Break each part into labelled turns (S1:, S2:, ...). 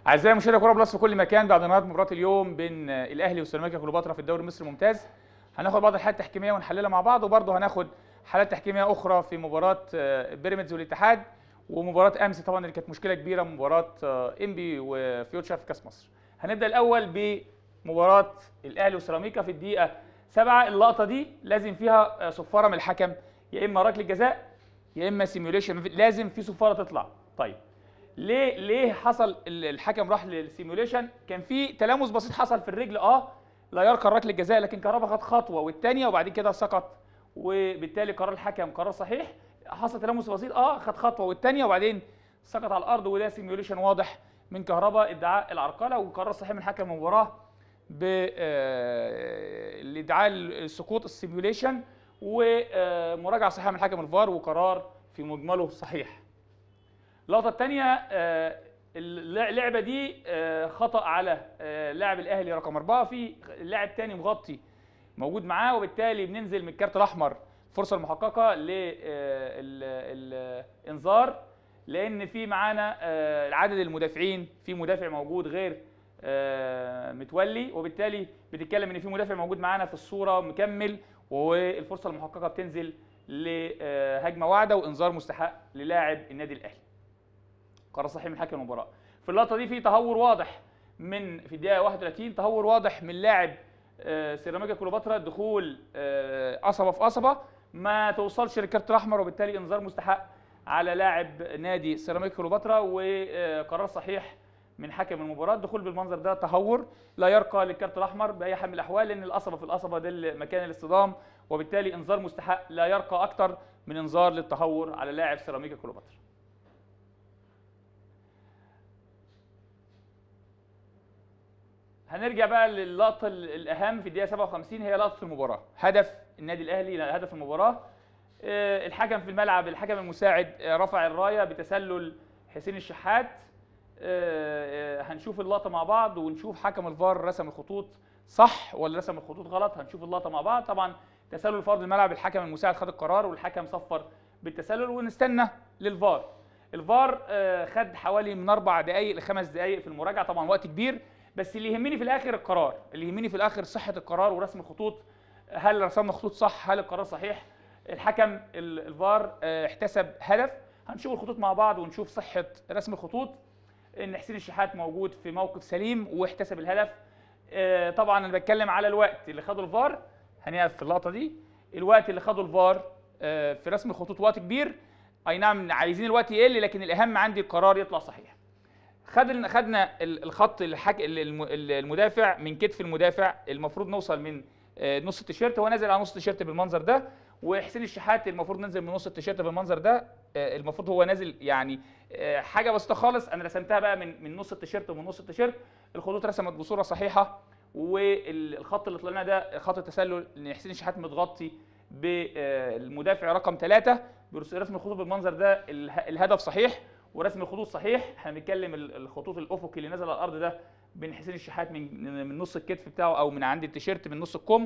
S1: اعزائي مشاهدي كوره بلس في كل مكان بعد نهايه مباراه اليوم بين الاهلي وسيراميكا كليوباترا في الدوري المصري الممتاز هناخد بعض الحالات التحكيميه ونحللها مع بعض وبرضه هناخد حالات تحكيميه اخرى في مباراه بيراميدز والاتحاد ومباراه امس طبعا اللي كانت مشكله كبيره مباراه انبي وفيوتشر في كاس مصر هنبدا الاول بمباراه الاهلي وسيراميكا في الدقيقه سبعة اللقطه دي لازم فيها صفاره من الحكم يا اما ركله جزاء يا اما سيميوليشن لازم في صفاره تطلع طيب ليه ليه حصل الحكم راح للسيموليشن كان في تلامس بسيط حصل في الرجل اه لا يرقى ركله الجزاء لكن كهربا خد خطوه والثانيه وبعد كده سقط وبالتالي قرار الحكم قرار صحيح حصل تلامس بسيط اه خد خطوه والثانيه وبعدين سقط على الارض وده سيموليشن واضح من كهربا ادعاء العرقله وقرار صحيح من حكم المباراه بادعاء السقوط السيموليشن ومراجعه صحيحه من حكم الفار وقرار في مجمله صحيح اللقطه الثانيه اللعبه دي خطا على لاعب الاهلي رقم أربعة في لاعب ثاني مغطي موجود معاه وبالتالي بننزل من الكارت الاحمر الفرصه المحققه للانذار لان في معانا عدد المدافعين في مدافع موجود غير متولي وبالتالي بتتكلم ان في مدافع موجود معانا في الصوره مكمل والفرصه المحققه بتنزل لهجمه واعده وانذار مستحق للاعب النادي الاهلي قرار صحيح من حكم المباراه في اللقطه دي في تهور واضح من في الدقيقه 31 تهور واضح من لاعب سيراميكا كليوباترا دخول قصبه في قصبه ما توصلش للكارت الاحمر وبالتالي انذار مستحق على لاعب نادي سيراميكا كليوباترا وقرار صحيح من حكم المباراه الدخول بالمنظر ده تهور لا يرقى للكارت الاحمر باي حال من الاحوال لان القصبه في القصبه ده مكان الاصطدام وبالتالي انذار مستحق لا يرقى اكتر من انذار للتهور على لاعب سيراميكا كليوباترا هنرجع بقى للقطه الاهم في الدقيقه 57 هي لقطه المباراه هدف النادي الاهلي هدف المباراه الحكم في الملعب الحكم المساعد رفع الرايه بتسلل حسين الشحات هنشوف اللقطه مع بعض ونشوف حكم الفار رسم الخطوط صح ولا رسم الخطوط غلط هنشوف اللقطه مع بعض طبعا تسلل فرض الملعب الحكم المساعد خد القرار والحكم صفر بالتسلل ونستنى للفار الفار خد حوالي من اربع دقائق لخمس دقائق في المراجعه طبعا وقت كبير بس اللي يهمني في الاخر القرار اللي يهمني في الاخر صحه القرار ورسم الخطوط هل رسمنا خطوط صح هل القرار صحيح الحكم الفار احتسب هدف هنشوف الخطوط مع بعض ونشوف صحه رسم الخطوط ان حسين الشحات موجود في موقف سليم واحتسب الهدف طبعا انا بتكلم على الوقت اللي خده الفار هنقف في اللقطه دي الوقت اللي خده الفار في رسم الخطوط وقت كبير اي نعم عايزين الوقت يقل لكن الاهم عندي القرار يطلع صحيح خد خدنا الخط الحك... المدافع من كتف المدافع المفروض نوصل من نص التيشيرت هو نازل على نص التيشيرت بالمنظر ده وحسين الشحات المفروض ننزل من نص التيشيرت بالمنظر ده المفروض هو نازل يعني حاجه بسيطه خالص انا رسمتها بقى من من نص التيشيرت ومن نص التيشيرت الخطوط رسمت بصوره صحيحه والخط اللي طلعنا ده خط التسلل ان حسين الشحات متغطي بالمدافع رقم ثلاثة برسم الخطوط بالمنظر ده الهدف صحيح ورسم الخطوط صحيح احنا بنتكلم الخطوط الافقي اللي نزل على الارض ده بين حسين الشحات من من نص الكتف بتاعه او من عند التيشيرت من نص الكم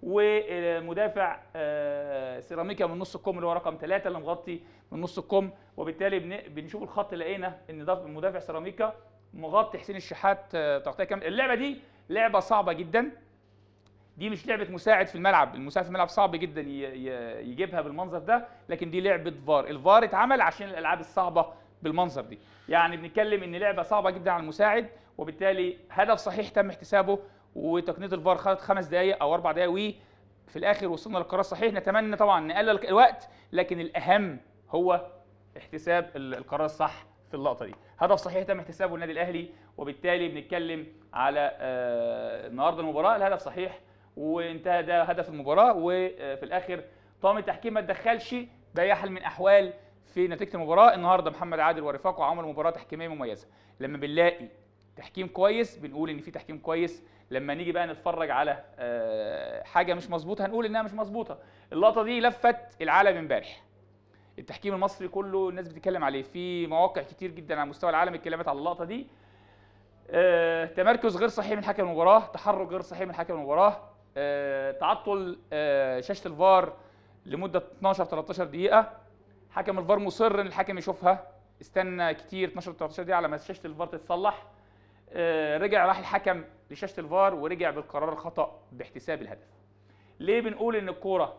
S1: ومدافع سيراميكا من نص الكم اللي هو رقم ثلاثة اللي مغطي من نص الكم وبالتالي بنشوف الخط لقينا ان ده مدافع سيراميكا مغطي حسين الشحات تغطيه كامله اللعبه دي لعبه صعبه جدا دي مش لعبه مساعد في الملعب المساعد في الملعب صعب جدا يجيبها بالمنظر ده لكن دي لعبه فار الفار اتعمل عشان الالعاب الصعبه بالمنظر دي يعني بنتكلم ان لعبه صعبه جدا على المساعد وبالتالي هدف صحيح تم احتسابه وتقنيه الفار خدت خمس دقائق او اربع دقائق وفي الاخر وصلنا للقرار الصحيح نتمنى طبعا نقلل الوقت لكن الاهم هو احتساب القرار الصح في اللقطه دي هدف صحيح تم احتسابه النادي الاهلي وبالتالي بنتكلم على النهارده المباراه الهدف صحيح وانتهى ده هدف المباراه وفي الاخر طاقم التحكيم ما تدخلش باي حال من احوال في نتيجه المباراه النهارده محمد عادل ورفاقه عملوا مباراه تحكيميه مميزه لما بنلاقي تحكيم كويس بنقول ان في تحكيم كويس لما نيجي بقى نتفرج على حاجه مش مظبوطه هنقول انها مش مظبوطه اللقطه دي لفت العالم امبارح التحكيم المصري كله الناس بتتكلم عليه في مواقع كتير جدا على مستوى العالم اتكلمت على اللقطه دي تمركز غير صحيح من حكم المباراه تحرك غير صحيح من حكم المباراه تعطل شاشه الفار لمده 12 13 دقيقه حكم الفار مصر ان الحكم يشوفها استنى كتير 12 13 دقيقه على ما شاشه الفار تتصلح آه، رجع راح الحكم لشاشه الفار ورجع بالقرار الخطا باحتساب الهدف ليه بنقول ان الكوره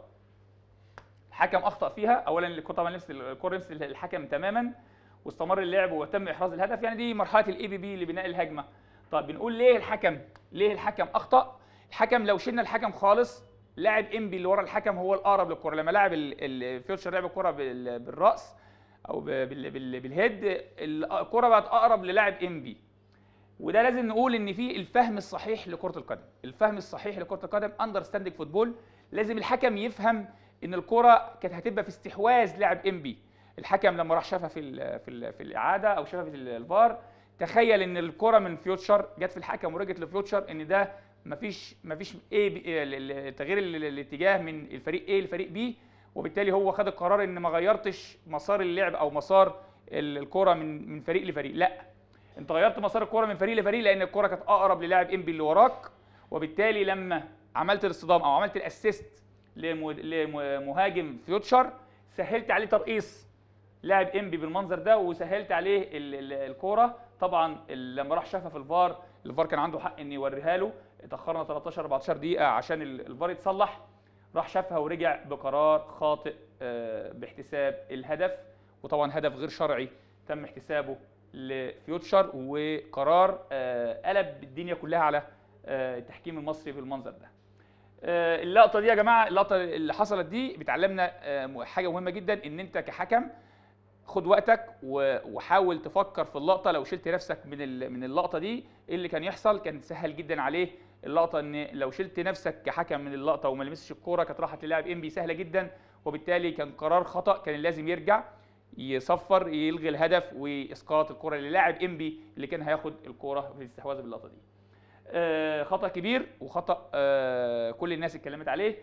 S1: الحكم اخطا فيها اولا الكوره طبعا لمس الكوره لمس الحكم تماما واستمر اللعب وتم احراز الهدف يعني دي مرحله الاي بي بي لبناء الهجمه طب بنقول ليه الحكم ليه الحكم اخطا الحكم لو شلنا الحكم خالص لاعب انبي اللي ورا الحكم هو الاقرب للكره لما لاعب الفيوتشر لعب الكره بال- بالراس او بال- بال- بالهيد الكره بقت اقرب للاعب انبي وده لازم نقول ان في الفهم الصحيح لكره القدم الفهم الصحيح لكره القدم اندرستاندينج فوتبول لازم الحكم يفهم ان الكره كانت هتبقى في استحواذ لاعب انبي الحكم لما راح شافها في ال في ال في الاعاده او شافها في الفار تخيل ان الكره من فيوتشر جت في الحكم ورجعت لفيوتشر ان ده مفيش مفيش ايه تغيير ال- الاتجاه من الفريق A لفريق B وبالتالي هو خد القرار ان ما غيرتش مسار اللعب او مسار ال- الكره من من فريق لفريق لا انت غيرت مسار الكره من فريق لفريق لان الكره كانت اقرب للاعب انبي اللي وراك وبالتالي لما عملت الاصطدام او عملت الاسيست لم- لمهاجم فيوتشر سهلت عليه ترقيص لاعب انبي بالمنظر ده وسهلت عليه ال- ال- الكوره طبعا ال- لما راح شافها في الفار الفار كان عنده حق ان يوريها له اتاخرنا 13 14 دقيقه عشان ال- الفار يتصلح راح شافها ورجع بقرار خاطئ آه، باحتساب الهدف وطبعا هدف غير شرعي تم احتسابه لفيوتشر وقرار آه، قلب الدنيا كلها على آه، التحكيم المصري بالمنظر ده آه، اللقطه دي يا جماعه اللقطه اللي حصلت دي بتعلمنا آه، حاجه مهمه جدا ان انت كحكم خد وقتك و- وحاول تفكر في اللقطه لو شلت نفسك من ال- من اللقطه دي ايه اللي كان يحصل كان سهل جدا عليه اللقطه ان لو شلت نفسك كحكم من اللقطه وما لمسش الكوره كانت راحت للاعب انبي سهله جدا وبالتالي كان قرار خطا كان لازم يرجع يصفر يلغي الهدف واسقاط الكره للاعب انبي اللي كان هياخد الكوره في الاستحواذ باللقطه دي آه، خطا كبير وخطا آه، كل الناس اتكلمت عليه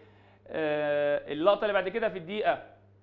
S1: آه، اللقطه اللي بعد كده في الدقيقه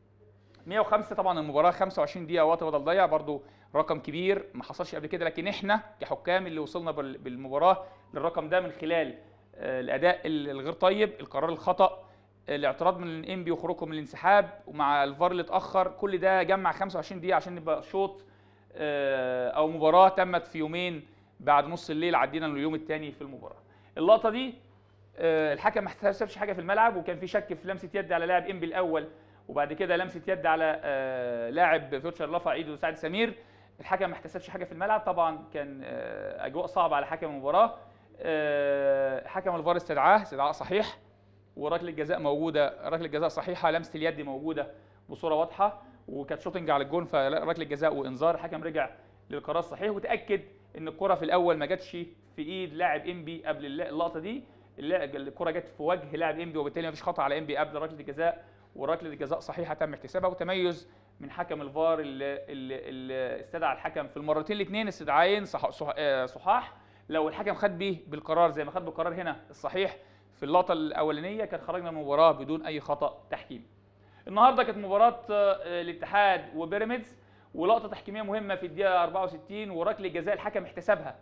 S1: 105 طبعا المباراه 25 دقيقه وقت بدل ضيع برضو رقم كبير ما حصلش قبل كده لكن احنا كحكام اللي وصلنا بال- بالمباراه للرقم ده من خلال آه، الاداء ال- الغير طيب القرار الخطا الاعتراض من الانبي وخروجهم من الانسحاب ومع الفار اللي اتاخر كل ده جمع 25 دقيقه عشان نبقى شوط آه، او مباراه تمت في يومين بعد نص الليل عدينا لليوم الثاني في المباراه اللقطه دي آه، الحكم ما احتسبش حاجه في الملعب وكان في شك في لمسه يد على لاعب انبي الاول وبعد كده لمسه يد على آه، لاعب فيوتشر رفع ايده وسعد سمير الحكم ما احتسبش حاجه في الملعب طبعا كان آه، اجواء صعبه على حكم المباراه آه، حكم الفار استدعاه استدعاء صحيح وركله الجزاء موجوده ركله الجزاء صحيحه لمسه اليد موجوده بصوره واضحه وكانت شوتنج على الجون فركله جزاء وانذار الحكم رجع للقرار الصحيح وتاكد ان الكره في الاول ما جاتش في ايد لاعب انبي قبل الل- اللقطه دي الل- الكره جت في وجه لاعب انبي وبالتالي ما فيش خطا على انبي قبل ركله الجزاء وركله الجزاء صحيحه تم احتسابها وتميز من حكم الفار اللي, اللي, اللي استدعى الحكم في المرتين الاثنين استدعائين صح صح آه، صحاح لو الحكم خد بيه بالقرار زي ما خد بالقرار هنا الصحيح في اللقطه الاولانيه كان خرجنا من المباراه بدون اي خطا تحكيمي النهارده كانت مباراه آه، الاتحاد وبيراميدز ولقطه تحكيميه مهمه في الدقيقه 64 وركله جزاء الحكم احتسبها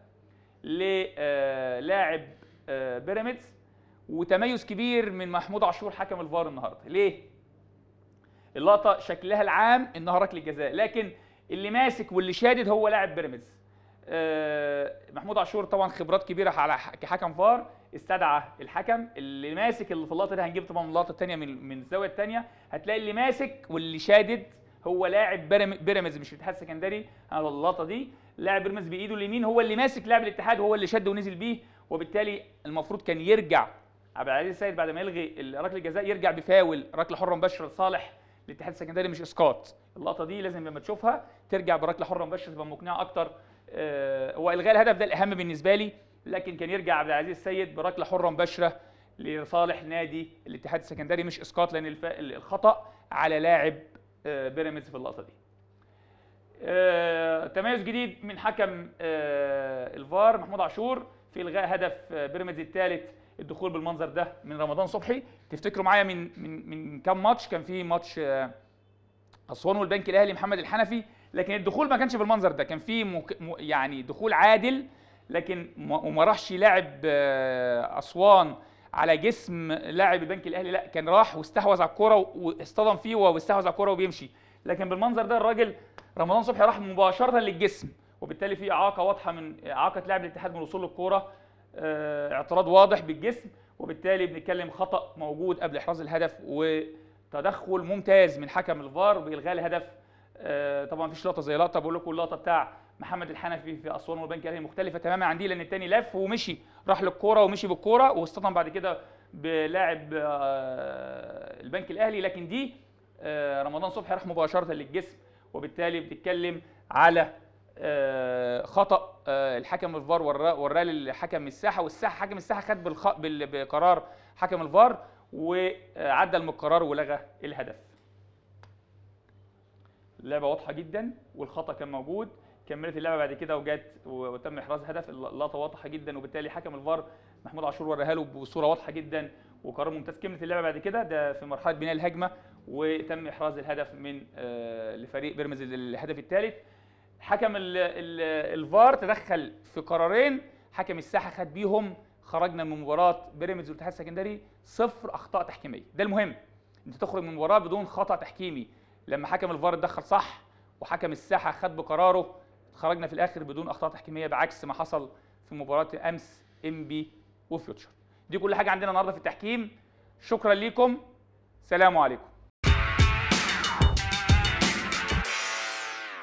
S1: للاعب بيراميدز وتميز كبير من محمود عاشور حكم الفار النهارده ليه اللقطه شكلها العام انها ركله جزاء لكن اللي ماسك واللي شادد هو لاعب بيراميدز آه، محمود عاشور طبعا خبرات كبيره على ح- كحكم فار استدعى الحكم اللي ماسك اللي في اللقطه دي هنجيب طبعا من اللقطه الثانيه من من الزاويه الثانيه هتلاقي اللي ماسك واللي شادد هو لاعب بيرام- بيراميدز مش الاتحاد السكندري على اللقطه دي لاعب بيراميدز بايده اليمين هو اللي ماسك لاعب الاتحاد وهو اللي شد ونزل بيه وبالتالي المفروض كان يرجع عبد العزيز السيد بعد ما يلغي ركله الجزاء يرجع بفاول ركله حره مباشره لصالح الاتحاد السكندري مش اسقاط اللقطه دي لازم لما تشوفها ترجع بركله حره مباشره تبقى مقنعه اكتر آه، هو الغاء الهدف ده الاهم بالنسبه لي لكن كان يرجع عبد العزيز السيد بركله حره مباشره لصالح نادي الاتحاد السكندري مش اسقاط لان الف- الخطا على لاعب آه، بيراميدز في اللقطه دي آه، تميز جديد من حكم آه، الفار محمود عاشور في الغاء هدف آه، بيراميدز الثالث الدخول بالمنظر ده من رمضان صبحي تفتكروا معايا من من من كام ماتش كان في ماتش آه، اسوان والبنك الاهلي محمد الحنفي لكن الدخول ما كانش بالمنظر ده كان في مك... م... يعني دخول عادل لكن ما- وما راحش لاعب آه، اسوان على جسم لاعب البنك الاهلي لا كان راح واستحوذ على الكوره واصطدم فيه واستحوذ على الكوره وبيمشي لكن بالمنظر ده الراجل رمضان صبحي راح مباشره للجسم وبالتالي في اعاقه واضحه من اعاقه لاعب الاتحاد من الوصول للكوره آه، اعتراض واضح بالجسم وبالتالي بنتكلم خطا موجود قبل احراز الهدف وتدخل ممتاز من حكم الفار بالغاء الهدف آه، طبعا مفيش لقطه زي لقطه بقول لكم اللقطه بتاع محمد الحنفي في اسوان والبنك الاهلي مختلفه تماما عن دي لان التاني لف ومشي راح للكوره ومشي بالكوره واصطدم بعد كده بلاعب آه، البنك الاهلي لكن دي آه، رمضان صبحي راح مباشره للجسم وبالتالي بتتكلم على آه، خطا آه، الحكم الفار وراه وراه للحكم الساحه والساحه حكم الساحه خد بالخ... بال- بقرار حكم الفار وعدل من القرار ولغى الهدف اللعبه واضحه جدا والخطا كان موجود كملت اللعبه بعد كده وجت وتم احراز هدف اللقطه واضحه جدا وبالتالي حكم الفار محمود عاشور وريها له بصوره واضحه جدا وقرار ممتاز كملت اللعبه بعد كده ده في مرحله بناء الهجمه وتم احراز الهدف من آه، لفريق بيراميدز الهدف الثالث حكم ال ال الفار تدخل في قرارين حكم الساحه خد بيهم خرجنا من مباراه بيراميدز والاتحاد السكندري صفر اخطاء تحكيميه ده المهم انت تخرج من مباراه بدون خطا تحكيمي لما حكم الفار اتدخل صح وحكم الساحه خد بقراره خرجنا في الاخر بدون اخطاء تحكيميه بعكس ما حصل في مباراه امس ام بي وفيوتشر دي كل حاجه عندنا النهارده في التحكيم شكرا ليكم سلام عليكم